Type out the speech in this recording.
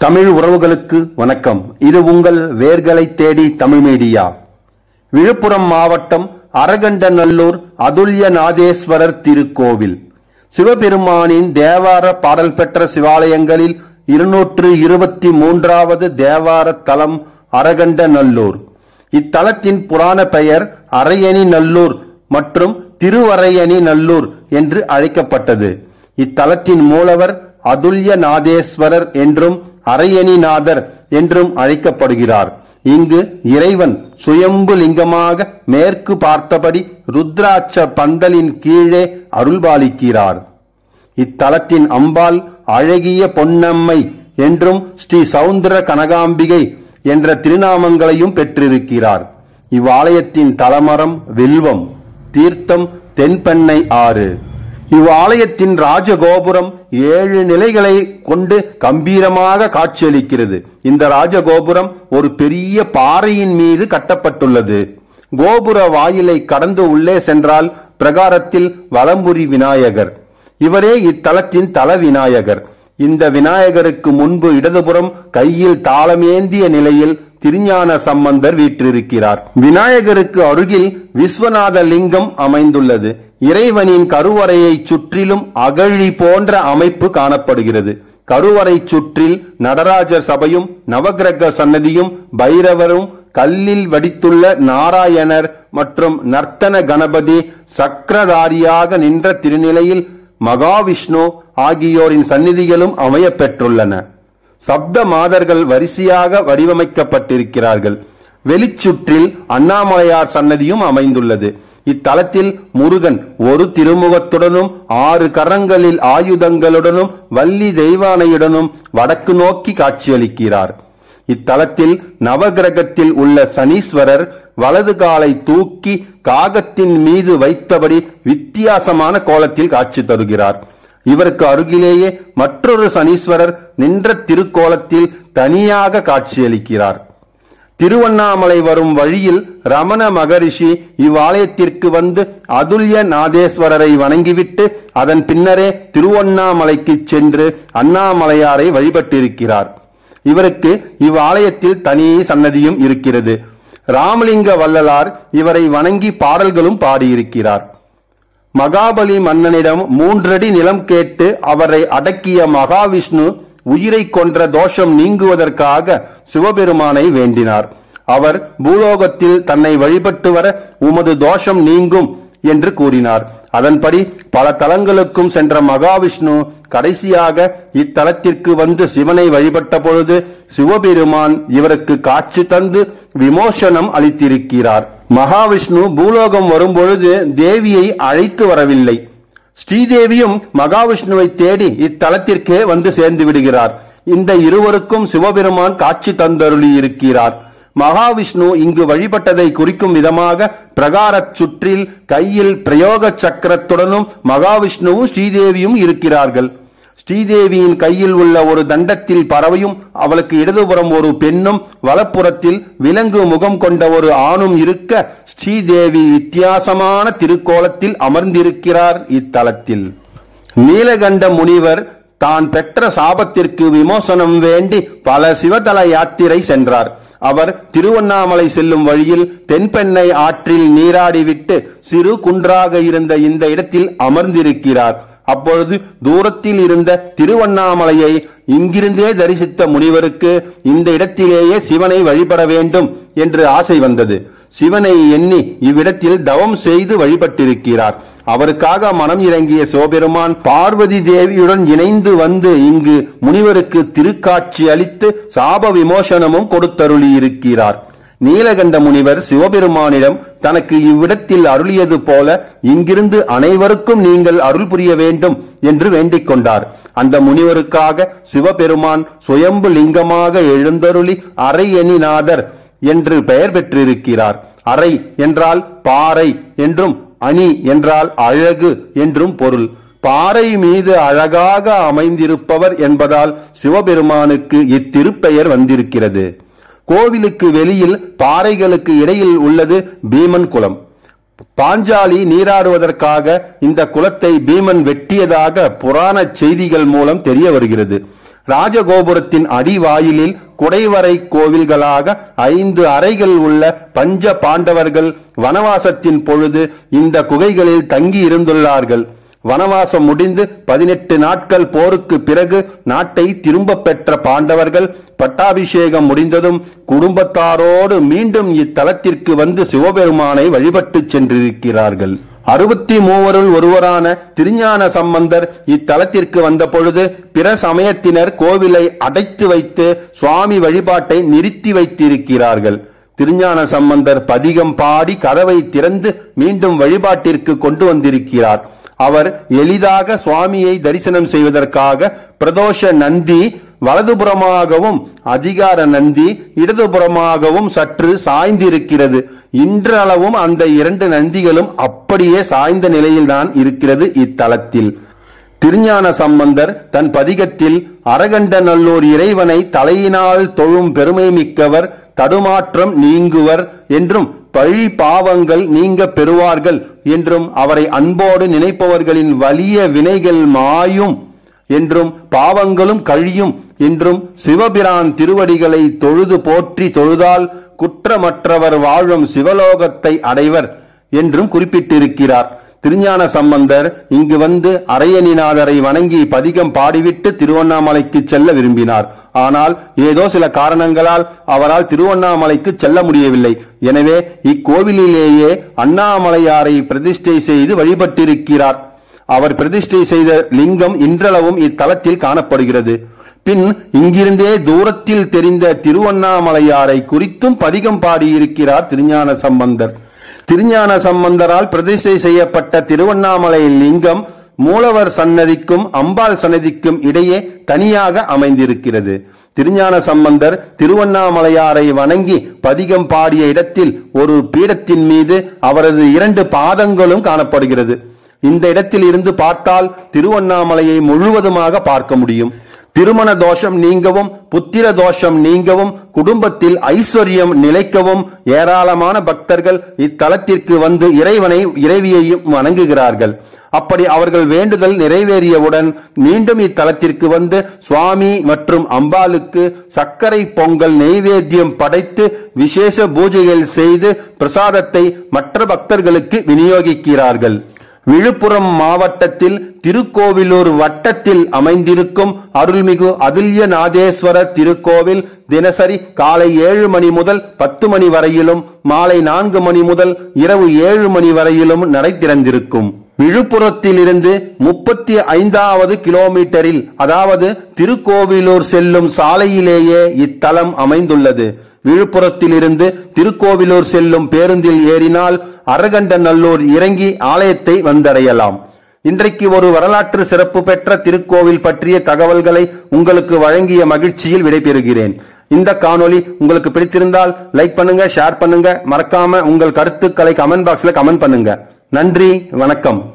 தமிழ் உறவுகளுக்கு வணக்கம் இது உங்கள் வேர்களை தேடி தமிழ் மீடியா விழுப்புரம் மாவட்டம் அரகண்டநல்லூர் அதுல்ய நாதேஸ்வரர் திருக்கோவில் சிவபெருமானின் தேவார பாடல் பெற்ற சிவாலயங்களில் இருநூற்று இருபத்தி மூன்றாவது தேவார தலம் அரகண்டநல்லூர் இத்தலத்தின் புராண பெயர் அரையணி நல்லூர் மற்றும் திருவரையணி நல்லூர் என்று அழைக்கப்பட்டது இத்தலத்தின் மூலவர் அதுல்ய நாதேஸ்வரர் என்றும் அரையணிநாதர் என்றும் அழைக்கப்படுகிறார் இங்கு இறைவன் சுயம்பு லிங்கமாக மேற்கு பார்த்தபடி ருத்ராட்ச பந்தலின் கீழே அருள்பாலிக்கிறார் இத்தலத்தின் அம்பாள் அழகிய பொன்னம்மை என்றும் ஸ்ரீ சௌந்தர கனகாம்பிகை என்ற திருநாமங்களையும் பெற்றிருக்கிறார் இவ்வாலயத்தின் தலமரம் வில்வம் தீர்த்தம் தென்பெண்ணை ஆறு இவ்வாலயத்தின் ராஜகோபுரம் ஏழு நிலைகளை கொண்டு கம்பீரமாக காட்சியளிக்கிறது இந்த ராஜகோபுரம் ஒரு பெரிய பாறையின் மீது கட்டப்பட்டுள்ளது கோபுர வாயிலை கடந்து உள்ளே சென்றால் பிரகாரத்தில் வலம்புரி விநாயகர் இவரே இத்தலத்தின் தல விநாயகர் இந்த விநாயகருக்கு முன்பு இடதுபுறம் கையில் தாளமேந்திய நிலையில் திருஞான சம்பந்தர் வீற்றிருக்கிறார் விநாயகருக்கு அருகில் விஸ்வநாத லிங்கம் அமைந்துள்ளது இறைவனின் கருவறையை சுற்றிலும் அகழி போன்ற அமைப்பு காணப்படுகிறது கருவறை சுற்றில் நடராஜர் சபையும் நவகிரக சன்னதியும் பைரவரும் கல்லில் வடித்துள்ள நாராயணர் மற்றும் நர்த்தன கணபதி சக்கரதாரியாக நின்ற திருநிலையில் மகாவிஷ்ணு ஆகியோரின் சந்நிதிகளும் அமையப் பெற்றுள்ளன சப்த மாதர்கள் வரிசையாக வடிவமைக்கப்பட்டிருக்கிறார்கள் வெளிச்சுற்றில் அண்ணாமலையார் சன்னதியும் அமைந்துள்ளது இத்தலத்தில் முருகன் ஒரு திருமுகத்துடனும் ஆறு கரங்களில் ஆயுதங்களுடனும் வள்ளி தெய்வானையுடனும் வடக்கு நோக்கி காட்சியளிக்கிறார் இத்தலத்தில் நவகிரகத்தில் உள்ள சனீஸ்வரர் வலது காலை தூக்கி காகத்தின் மீது வைத்தபடி வித்தியாசமான கோலத்தில் காட்சி தருகிறார் இவருக்கு அருகிலேயே மற்றொரு சனீஸ்வரர் நின்ற திருக்கோலத்தில் தனியாக காட்சியளிக்கிறார் திருவண்ணாமலை வரும் வழியில் ரமண மகரிஷி இவ்வாலயத்திற்கு வந்து அதுல்ய நாதேஸ்வரரை வணங்கிவிட்டு அதன் பின்னரே திருவண்ணாமலைக்கு சென்று அண்ணாமலையாரை வழிபட்டிருக்கிறார் இவருக்கு இவ்வாலயத்தில் தனி சன்னதியும் இருக்கிறது ராமலிங்க வள்ளலார் இவரை வணங்கி பாடல்களும் பாடியிருக்கிறார் மகாபலி மன்னனிடம் மூன்றடி நிலம் கேட்டு அவரை அடக்கிய மகாவிஷ்ணு உயிரை கொன்ற தோஷம் நீங்குவதற்காக சிவபெருமானை வேண்டினார் அவர் பூலோகத்தில் தன்னை வழிபட்டு வர உமது தோஷம் நீங்கும் என்று கூறினார் அதன்படி பல தலங்களுக்கும் சென்ற மகாவிஷ்ணு கடைசியாக இத்தலத்திற்கு வந்து சிவனை வழிபட்ட பொழுது சிவபெருமான் இவருக்கு காட்சி தந்து விமோசனம் அளித்திருக்கிறார் மகாவிஷ்ணு பூலோகம் வரும்பொழுது தேவியை அழைத்து வரவில்லை ஸ்ரீதேவியும் மகாவிஷ்ணுவை தேடி இத்தலத்திற்கே வந்து சேர்ந்து விடுகிறார் இந்த இருவருக்கும் சிவபெருமான் காட்சி தந்தருளி இருக்கிறார் மகாவிஷ்ணு இங்கு வழிபட்டதை குறிக்கும் விதமாக பிரகாரச் சுற்றில் கையில் பிரயோக சக்கரத்துடனும் மகாவிஷ்ணுவும் ஸ்ரீதேவியும் இருக்கிறார்கள் ஸ்ரீதேவியின் கையில் உள்ள ஒரு தண்டத்தில் பறவையும் அவளுக்கு இடதுபுறம் ஒரு பெண்ணும் வலப்புறத்தில் விலங்கு முகம் கொண்ட ஒரு ஆணும் இருக்க ஸ்ரீதேவி வித்தியாசமான திருக்கோலத்தில் அமர்ந்திருக்கிறார் இத்தலத்தில் நீலகண்ட முனிவர் தான் பெற்ற சாபத்திற்கு விமோசனம் வேண்டி பல சிவதல யாத்திரை சென்றார் அவர் திருவண்ணாமலை செல்லும் வழியில் தென்பெண்ணை ஆற்றில் நீராடிவிட்டு சிறு குன்றாக இருந்த இந்த இடத்தில் அமர்ந்திருக்கிறார் அப்பொழுது தூரத்தில் இருந்த திருவண்ணாமலையை இங்கிருந்தே தரிசித்த முனிவருக்கு இந்த இடத்திலேயே சிவனை வழிபட வேண்டும் என்று ஆசை வந்தது சிவனை எண்ணி இவ்விடத்தில் தவம் செய்து வழிபட்டிருக்கிறார் அவருக்காக மனம் இறங்கிய சிவபெருமான் பார்வதி தேவியுடன் இணைந்து வந்து இங்கு முனிவருக்கு திருக்காட்சி அளித்து சாப விமோசனமும் கொடுத்தருளி இருக்கிறார் நீலகண்ட முனிவர் சிவபெருமானிடம் தனக்கு இவ்விடத்தில் அருளியது போல இங்கிருந்து அனைவருக்கும் நீங்கள் அருள் புரிய வேண்டும் என்று வேண்டிக் கொண்டார் அந்த முனிவருக்காக சிவபெருமான் சுயம்பு லிங்கமாக எழுந்தருளி அரையணிநாதர் என்று பெயர் பெற்றிருக்கிறார் அரை என்றால் பாறை என்றும் அணி என்றால் அழகு என்றும் பொருள் பாறை மீது அழகாக அமைந்திருப்பவர் என்பதால் சிவபெருமானுக்கு இத்திருப்பெயர் வந்திருக்கிறது கோவிலுக்கு வெளியில் பாறைகளுக்கு இடையில் உள்ளது பீமன் குளம் பாஞ்சாலி நீராடுவதற்காக இந்த குலத்தை பீமன் வெட்டியதாக புராண செய்திகள் மூலம் தெரிய வருகிறது ராஜகோபுரத்தின் அடிவாயிலில் குடைவரை கோவில்களாக ஐந்து அறைகள் உள்ள பஞ்ச பாண்டவர்கள் வனவாசத்தின் பொழுது இந்த குகைகளில் தங்கி இருந்துள்ளார்கள் வனவாசம் முடிந்து பதினெட்டு நாட்கள் போருக்கு பிறகு நாட்டை திரும்ப பெற்ற பாண்டவர்கள் பட்டாபிஷேகம் முடிந்ததும் குடும்பத்தாரோடு மீண்டும் இத்தலத்திற்கு வந்து சிவபெருமானை வழிபட்டு சென்றிருக்கிறார்கள் அறுபத்தி மூவருள் ஒருவரான திருஞான சம்பந்தர் இத்தலத்திற்கு வந்த பொழுது பிற சமயத்தினர் கோவிலை அடைத்து வைத்து சுவாமி வழிபாட்டை நிறுத்தி வைத்திருக்கிறார்கள் திருஞான சம்பந்தர் பதிகம் பாடி கதவை திறந்து மீண்டும் வழிபாட்டிற்கு கொண்டு வந்திருக்கிறார் அவர் எளிதாக சுவாமியை தரிசனம் செய்வதற்காக பிரதோஷ நந்தி வலதுபுறமாகவும் அதிகார நந்தி இடதுபுறமாகவும் சற்று சாய்ந்திருக்கிறது இன்றளவும் அந்த இரண்டு நந்திகளும் அப்படியே சாய்ந்த நிலையில்தான் இருக்கிறது இத்தலத்தில் திருஞான சம்பந்தர் தன் பதிகத்தில் அரகண்டநல்லூர் இறைவனை தலையினால் தொழும் பெருமை மிக்கவர் தடுமாற்றம் நீங்குவர் என்றும் பழி பாவங்கள் நீங்க பெறுவார்கள் என்றும் அவரை அன்போடு நினைப்பவர்களின் வலிய வினைகள் மாயும் என்றும் பாவங்களும் கழியும் என்றும் சிவபிரான் திருவடிகளை தொழுது போற்றி தொழுதால் குற்றமற்றவர் வாழும் சிவலோகத்தை அடைவர் என்றும் குறிப்பிட்டிருக்கிறார் திருஞான சம்பந்தர் இங்கு வந்து அரையனிநாதரை வணங்கி பதிகம் பாடிவிட்டு திருவண்ணாமலைக்கு செல்ல விரும்பினார் ஆனால் ஏதோ சில காரணங்களால் அவரால் திருவண்ணாமலைக்கு செல்ல முடியவில்லை எனவே இக்கோவிலிலேயே அண்ணாமலையாரை பிரதிஷ்டை செய்து வழிபட்டிருக்கிறார் அவர் பிரதிஷ்டை செய்த லிங்கம் இன்றளவும் இத்தலத்தில் காணப்படுகிறது பின் இங்கிருந்தே தூரத்தில் தெரிந்த திருவண்ணாமலையாரை குறித்தும் பதிகம் பாடியிருக்கிறார் திருஞான சம்பந்தர் திருஞான சம்பந்தரால் பிரதிஷ்டை செய்யப்பட்ட திருவண்ணாமலை லிங்கம் மூலவர் சன்னதிக்கும் அம்பாள் சன்னதிக்கும் இடையே தனியாக அமைந்திருக்கிறது திருஞான சம்பந்தர் திருவண்ணாமலையாரை வணங்கி பதிகம் பாடிய இடத்தில் ஒரு பீடத்தின் மீது அவரது இரண்டு பாதங்களும் காணப்படுகிறது இந்த இடத்தில் இருந்து பார்த்தால் திருவண்ணாமலையை முழுவதுமாக பார்க்க முடியும் திருமண தோஷம் நீங்கவும் புத்திர தோஷம் நீங்கவும் குடும்பத்தில் ஐஸ்வர்யம் நிலைக்கவும் ஏராளமான பக்தர்கள் இத்தலத்திற்கு வந்து இறைவனை இறைவியையும் வணங்குகிறார்கள் அப்படி அவர்கள் வேண்டுதல் நிறைவேறியவுடன் மீண்டும் இத்தலத்திற்கு வந்து சுவாமி மற்றும் அம்பாளுக்கு சர்க்கரை பொங்கல் நெய்வேத்தியம் படைத்து விசேஷ பூஜைகள் செய்து பிரசாதத்தை மற்ற பக்தர்களுக்கு விநியோகிக்கிறார்கள் விழுப்புரம் மாவட்டத்தில் திருக்கோவிலூர் வட்டத்தில் அமைந்திருக்கும் அருள்மிகு அதுல்யநாதேஸ்வரர் திருக்கோவில் தினசரி காலை ஏழு மணி முதல் பத்து மணி வரையிலும் மாலை நான்கு மணி முதல் இரவு ஏழு மணி வரையிலும் நடை திறந்திருக்கும் விழுப்புரத்திலிருந்து முப்பத்தி ஐந்தாவது கிலோமீட்டரில் அதாவது திருக்கோவிலூர் செல்லும் சாலையிலேயே இத்தலம் அமைந்துள்ளது விழுப்புரத்திலிருந்து திருக்கோவிலூர் செல்லும் பேருந்தில் ஏறினால் அரகண்டநல்லூர் இறங்கி ஆலயத்தை வந்தடையலாம் இன்றைக்கு ஒரு வரலாற்று சிறப்பு பெற்ற திருக்கோவில் பற்றிய தகவல்களை உங்களுக்கு வழங்கிய மகிழ்ச்சியில் விடைபெறுகிறேன் இந்த காணொளி உங்களுக்கு பிடித்திருந்தால் லைக் பண்ணுங்க ஷேர் பண்ணுங்க மறக்காம உங்கள் கருத்துக்களை கமெண்ட் பாக்ஸ்ல கமெண்ட் பண்ணுங்க நன்றி வணக்கம்